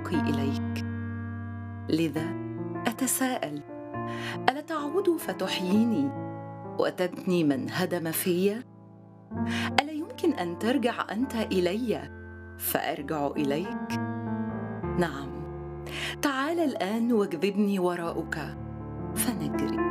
اشتياقي اليك لذا اتساءل الا تعود فتحييني وتبني من هدم في الا يمكن ان ترجع انت الي فارجع اليك نعم تعال الان واجذبني وراءك فنجري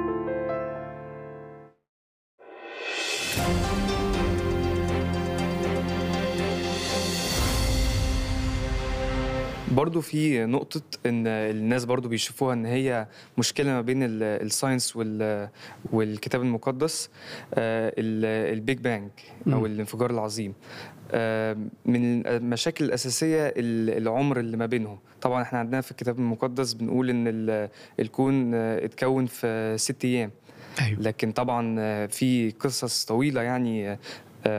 برضو في نقطة إن الناس برضو بيشوفوها إن هي مشكلة ما بين ال- الساينس وال- والكتاب المقدس آه، ال- البيج بانج أو مم. الانفجار العظيم آه، من المشاكل الأساسية ال- العمر اللي ما بينهم طبعا احنا عندنا في الكتاب المقدس بنقول إن ال- الكون آه، اتكون في ست أيام ايوه لكن طبعا آه، في قصص طويله يعني آه،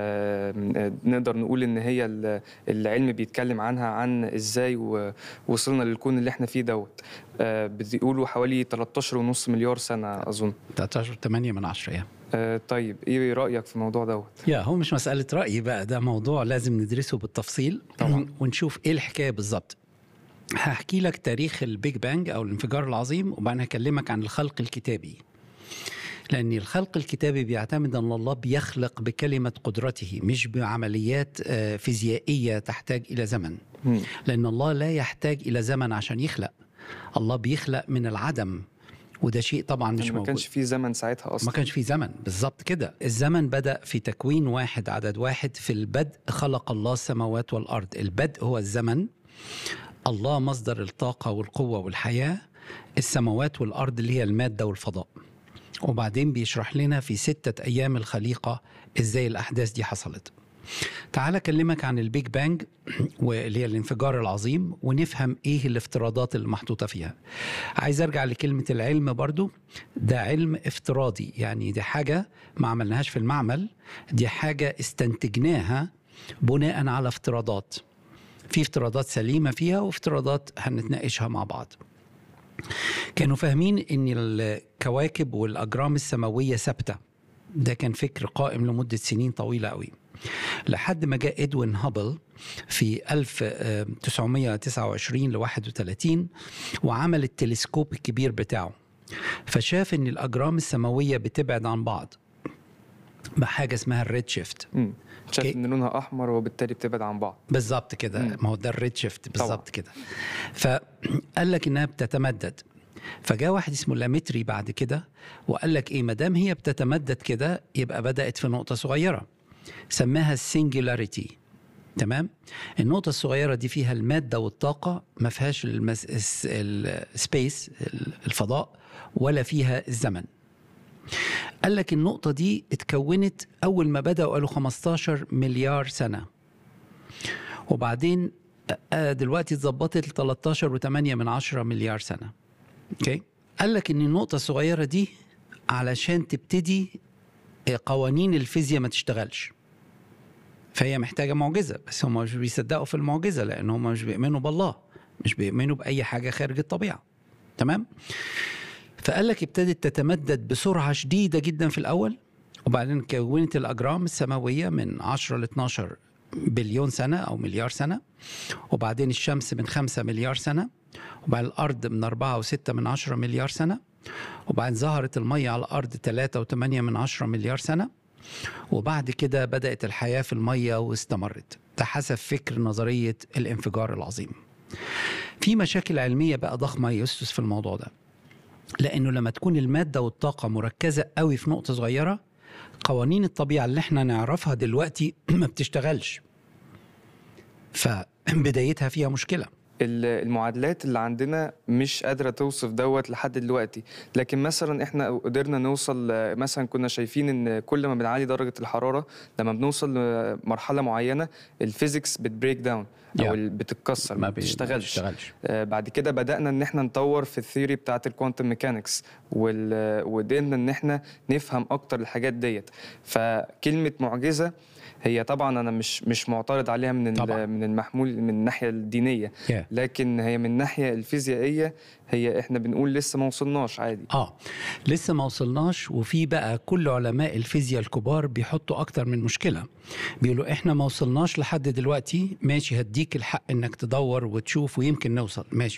آه، نقدر نقول ان هي ال- العلم بيتكلم عنها عن ازاي و- وصلنا للكون اللي احنا فيه دوت آه، بيقولوا حوالي 13 ونص مليار سنه اظن 13 8 من 10 يعني آه، طيب ايه رايك في الموضوع دوت يا هو مش مسألة رأي بقى ده موضوع لازم ندرسه بالتفصيل طبعاً. ونشوف ايه الحكاية بالظبط هحكي لك تاريخ البيج بانج او الانفجار العظيم وبعدين هكلمك عن الخلق الكتابي لأن الخلق الكتابي بيعتمد أن الله بيخلق بكلمة قدرته مش بعمليات آه، فيزيائية تحتاج إلى زمن مم. لأن الله لا يحتاج إلى زمن عشان يخلق الله بيخلق من العدم وده شيء طبعا مش يعني ما موجود كانش في زمن ساعتها اصلا ما كانش في زمن بالظبط كده الزمن بدأ في تكوين واحد عدد واحد في البدء خلق الله السماوات والأرض البدء هو الزمن الله مصدر الطاقة والقوة والحياة السماوات والأرض اللي هي المادة والفضاء وبعدين بيشرح لنا في ستة أيام الخليقة إزاي الأحداث دي حصلت تعال أكلمك عن البيج بانج واللي هي الانفجار العظيم ونفهم إيه الافتراضات اللي محطوطة فيها عايز أرجع لكلمة العلم برضو ده علم افتراضي يعني دي حاجة ما عملناهاش في المعمل دي حاجة استنتجناها بناء على افتراضات في افتراضات سليمة فيها وافتراضات هنتناقشها مع بعض كانوا فاهمين ان الكواكب والاجرام السماويه ثابته ده كان فكر قائم لمده سنين طويله قوي لحد ما جاء ادوين هابل في 1929 ل 31 وعمل التلسكوب الكبير بتاعه فشاف ان الاجرام السماويه بتبعد عن بعض بحاجه اسمها الريد شيفت مم. شايف أوكي. ان لونها احمر وبالتالي بتبعد عن بعض بالظبط كده مم. ما هو ده الريد شيفت طبعا. بالظبط كده فقال لك انها بتتمدد فجاء واحد اسمه لامتري بعد كده وقال لك ايه ما دام هي بتتمدد كده يبقى بدات في نقطه صغيره سماها السنجولاريتي تمام النقطة الصغيرة دي فيها المادة والطاقة ما فيهاش المس... الس- السبيس الفضاء ولا فيها الزمن قال لك النقطة دي اتكونت أول ما بدأوا قالوا 15 مليار سنة وبعدين آه، دلوقتي اتظبطت ل 13 و8 من 10 مليار سنة اوكي قال لك ان النقطة الصغيرة دي علشان تبتدي آه، قوانين الفيزياء ما تشتغلش فهي محتاجة معجزة بس هم مش بيصدقوا في المعجزة لأن هم مش بيؤمنوا بالله مش بيؤمنوا بأي حاجة خارج الطبيعة تمام فقال لك ابتدت تتمدد بسرعة شديدة جدا في الأول وبعدين كونت الأجرام السماوية من 10 ل 12 بليون سنة أو مليار سنة وبعدين الشمس من 5 مليار سنة وبعدين الأرض من 4 و6 من 10 مليار سنة وبعدين ظهرت المية على الأرض 3 و8 من 10 مليار سنة وبعد كده بدأت الحياة في المية واستمرت ده حسب فكر نظرية الانفجار العظيم في مشاكل علمية بقى ضخمة يسس في الموضوع ده لأنه لما تكون المادة والطاقة مركزة قوي في نقطة صغيرة قوانين الطبيعة اللي احنا نعرفها دلوقتي ما بتشتغلش فبدايتها فيها مشكلة ال- المعادلات اللي عندنا مش قادرة توصف دوت لحد دلوقتي لكن مثلا احنا قدرنا نوصل آه، مثلا كنا شايفين ان كل ما بنعلي درجة الحرارة لما بنوصل لمرحلة معينة الفيزيكس بتبريك داون او Yeah. ال- بتتكسر ما بي- بتشتغلش بتشتغلش آه، بعد كده بدأنا ان احنا نطور في الثيوري بتاعت الكوانتم ميكانكس وقدرنا ان احنا نفهم اكتر الحاجات ديت فكلمة معجزة هي طبعا انا مش مش معترض عليها من طبعاً. ال- من المحمول من الناحية الدينية yeah. لكن هي من الناحية الفيزيائية هي احنا بنقول لسه ما وصلناش عادي اه لسه ما وصلناش وفي بقى كل علماء الفيزياء الكبار بيحطوا اكتر من مشكله بيقولوا احنا ما وصلناش لحد دلوقتي ماشي هديك يديك الحق انك تدور وتشوف ويمكن نوصل ماشي